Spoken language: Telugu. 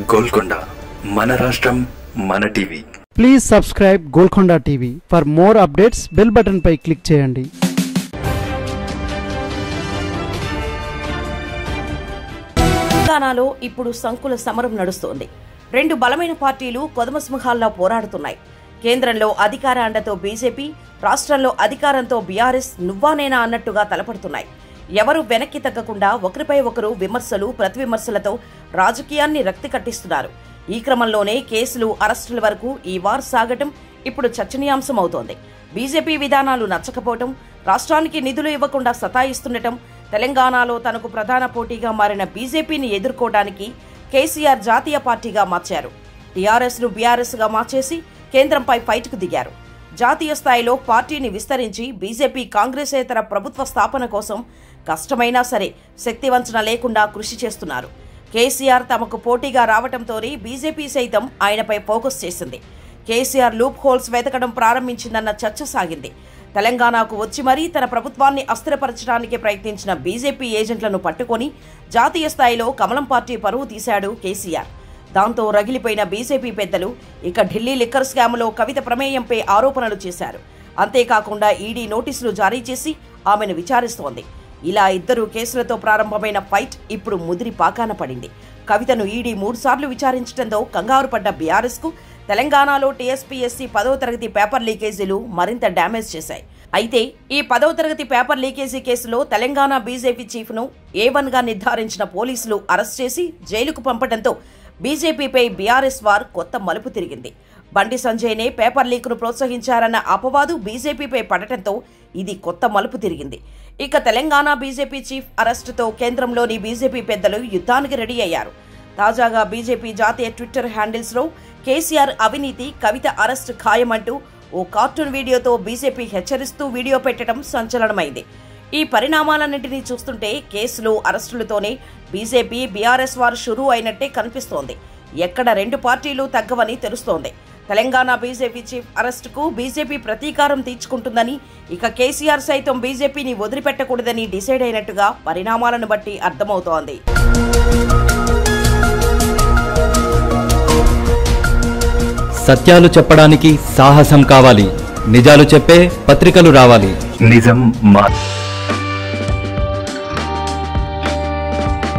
గోల్కొండ మన రాష్ట్రం మన TV please subscribe Golconda TV for more updates bell button పై క్లిక్ చేయండి తెలంగాణలో ఇప్పుడు సంకుల సమరం నడుస్తోంది రెండు బలమైన పార్టీలు కొదమసింహాల్లో పోరాడుతున్నాయి కేంద్రంలో అధికార అండతో బీజేపీ రాష్ట్రంలో అధికారంతో బీఆర్ఎస్ నువ్వానేనా అన్నట్టుగా తలపడుతున్నాయి ఎవరు వెనక్కి తగ్గకుండా ఒకరిపై ఒకరు విమర్శలు ప్రతివిమర్శలతో రాజకీయాన్ని రక్తి కట్టిస్తున్నారు ఈ క్రమంలోనే కేసులు అరెస్టుల వరకు ఈ వార్ సాగటం ఇప్పుడు చర్చనీయాంశమవుతోంది బీజేపీ విధానాలు నచ్చకపోవటం రాష్ట్రానికి నిధులు ఇవ్వకుండా సతాయిస్తుండటం తెలంగాణలో తనకు ప్రధాన పోటీగా మారిన బీజేపీని ఎదుర్కోవడానికి కేసీఆర్ జాతీయ పార్టీగా మార్చారు టీఆర్ఎస్ ను బీఆర్ఎస్ గా మార్చేసి కేంద్రంపై ఫైట్కు దిగారు జాతీయ స్థాయిలో పార్టీని విస్తరించి బీజేపీ కాంగ్రెసేతర ప్రభుత్వ స్థాపన కోసం కష్టమైనా సరే శక్తివంచన లేకుండా కృషి చేస్తున్నారు కేసీఆర్ తమకు పోటీగా రావటంతోనే బీజేపీ సైతం ఆయనపై ఫోకస్ చేసింది కేసీఆర్ లూప్ హోల్స్ వెతకడం ప్రారంభించిందన్న చర్చ సాగింది తెలంగాణకు వచ్చి మరీ తన ప్రభుత్వాన్ని అస్థిరపరచడానికి ప్రయత్నించిన బీజేపీ ఏజెంట్లను పట్టుకొని జాతీయ స్థాయిలో కమలం పార్టీ పరువు తీశాడు కేసీఆర్ దాంతో రగిలిపోయిన బీజేపీ పెద్దలు ఇక ఢిల్లీ లిక్కర్ స్కామ్లో కవిత ప్రమేయంపై ఆరోపణలు చేశారు అంతేకాకుండా ఈడీ నోటీసులు జారీ చేసి ఆమెను విచారిస్తోంది ఇలా ఇద్దరు కేసులతో ప్రారంభమైన ఫైట్ ఇప్పుడు ముదిరి పాకాన పడింది కవితను ఈడీ మూడుసార్లు విచారించడంతో కంగారు పడ్డ బీఆర్ఎస్ కు తెలంగాణలో టీఎస్పీఎస్సీ పదవ తరగతి పేపర్ లీకేజీలు మరింత డ్యామేజ్ చేశాయి అయితే ఈ పదవ తరగతి పేపర్ లీకేజీ కేసులో తెలంగాణ బీజేపీ చీఫ్ ను ఏ వన్ గా నిర్ధారించిన పోలీసులు అరెస్ట్ చేసి జైలుకు పంపడంతో బీజేపీపై బీఆర్ఎస్ వార్ కొత్త మలుపు తిరిగింది బండి సంజయ్నే పేపర్ లీక్ను ప్రోత్సహించారన్న అపవాదు బీజేపీపై పడటంతో ఇది కొత్త మలుపు తిరిగింది ఇక తెలంగాణ బీజేపీ చీఫ్ అరెస్టుతో కేంద్రంలోని బీజేపీ పెద్దలు యుద్ధానికి రెడీ అయ్యారు తాజాగా బీజేపీ జాతీయ ట్విట్టర్ హ్యాండిల్స్లో కేసీఆర్ అవినీతి కవిత అరెస్ట్ ఖాయమంటూ ఓ కార్టూన్ వీడియోతో బీజేపీ హెచ్చరిస్తూ వీడియో పెట్టడం సంచలనమైంది ఈ పరిణామాలన్నింటినీ చూస్తుంటే కేసులు అరెస్టులతోనే బీజేపీ బీఆర్ఎస్ వారు షురూ అయినట్టే కనిపిస్తోంది ఎక్కడ రెండు పార్టీలు తగ్గవని తెలుస్తోంది తెలంగాణ బీజేపీ చీఫ్ అరెస్టుకు బీజేపీ ప్రతీకారం తీర్చుకుంటుందని ఇక కేసీఆర్ సైతం బీజేపీని వదిలిపెట్టకూడదని డిసైడ్ అయినట్టుగా పరిణామాలను బట్టి అర్థమవుతోంది సత్యాలు చెప్పడానికి సాహసం కావాలి నిజాలు చెప్పే పత్రికలు రావాలి నిజం మా